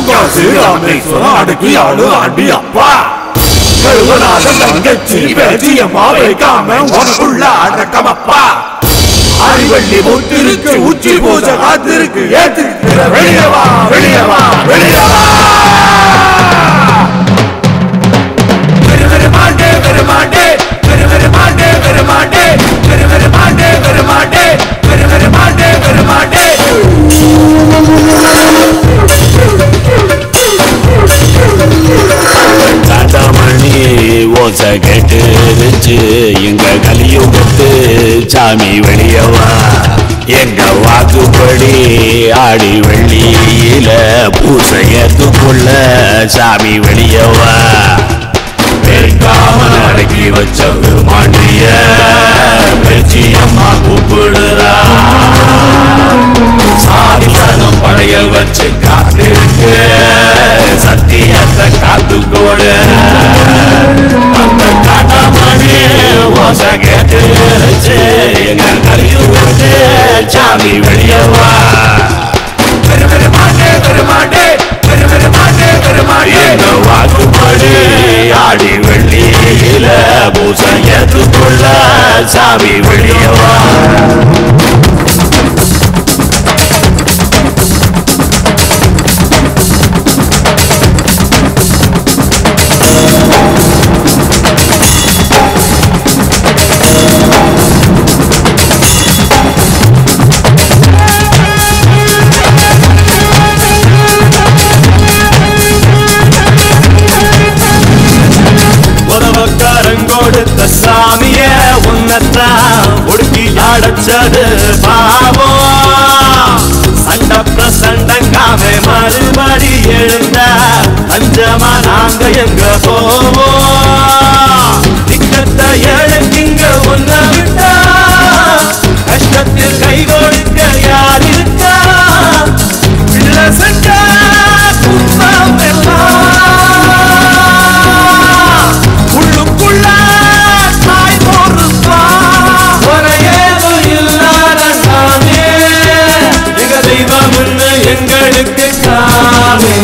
பொங்காசு ராமேஸ்வரம் அடக்கி ஆளு ஆண்டி அப்பா கருவநாத தங்கச்சி பேச்சியம்மா வைக்காம உனக்குள்ள அடக்கமப்பா அறிவள்ளி முத்திருக்கு உச்சி பூஜை காத்திருக்கு ஏத்து வெளியவா வெளியவா வெளியவா பெருமாண்டே பெருமாண்டே பெருமாண்டே பெருமாண்டே பெருமாண்டே பெருமாண்டே பெருமாண்டே பெருமாண்டே காட்டாமணி ஓசை கேட்டுருச்சு எங்க கலியுகத்து சாமி வெளியவா எங்க வாக்குப்படி ஆடி வெள்ளியில பூசையத்துக்குள்ள சாமி வெளியவா பெருக்காம அடக்கி வச்ச பெருமாண்டிய பேச்சி அம்மா கூப்பிடுறா சாதிசனம் படையல் வச்சு காத்திருக்கு சத்தியத்தை காத்து கோடு அந்த காட்டாமணி ஓசை கேட்டுருச்சு எங்க கலியுகத்து சாமி வெளியவா பெருமாண்டே பெருமாண்டே பெருமாண்டே பெருமாண்டே எங்க வாக்குப்படி ஆடி வெள்ளியில பூசையத்துக்குள்ள சாமி வெளியவா உதவக்காரங்கொடுத்த சாமிய உன்னத்தான் ஒடுக்கி அடைச்சது பாவம் சண்ட பிரசண்டங்காம மறுபடி எழுந்த அஞ்சமா நாங்க எங்க போவோம் திக்கத்தை எழுக்கிங்க ஒன்ன விட்டா கஷ்டத்தில் கை கொடுக்க யார் இருக்கா பிள்ளை செஞ்ச குப்பம் எல்லாம் உள்ளுக்குள்ள தாய் பொறுப்பா குறையேதும் இல்லாத சாமி எங்க தெய்வம் எங்களுக்கு காமே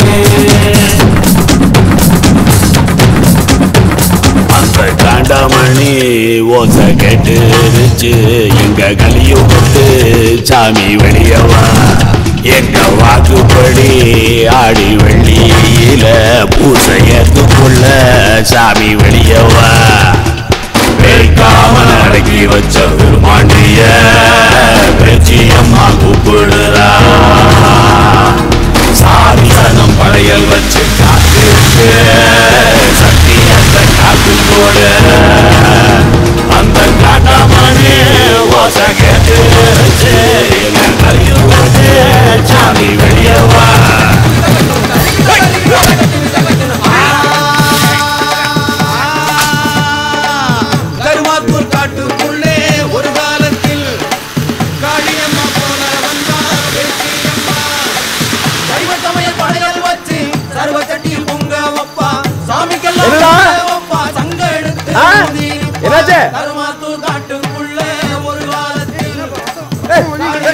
அந்த காண்டாமணி ஓசை கேட்டுருச்சு எங்க கலியுகத்து சாமி வெளியவா எங்க வாக்குப்படி ஆடி வெள்ளியில பூசையத்துக்குள்ள சாமி வெளியவா பெருக்காம அடக்கி வச்ச பெருமாண்டிய பேச்சி அம்மா கூப்பிடுறா சாதிசனம் படையல் வச்சு காத்திருக்கு சத்தியத்தை காத்து போடு அந்த காட்டாமணி ஓசை கேட்டுருச்சு எங்க கலியுகத்து சாமி வெளியவா கருவாத்தூர் காட்டுக்குள்ளே ஒரு காலத்தில் காளியம்மா போல வந்தா பேச்சியம்மா. சைவ சமய படையல் வச்சு சர்வ சட்டி பொங்க வைப்பா சாமிக்கெல்லாம் என்னடா? பொங்க வைப்பா சங்க எடுத்து ஆ? ஊதி நிப்பா. என்னாச்சு? கருவாத்தூர் காட்டுக்குள்ளே ஒரு காலத்தில் ஏய்,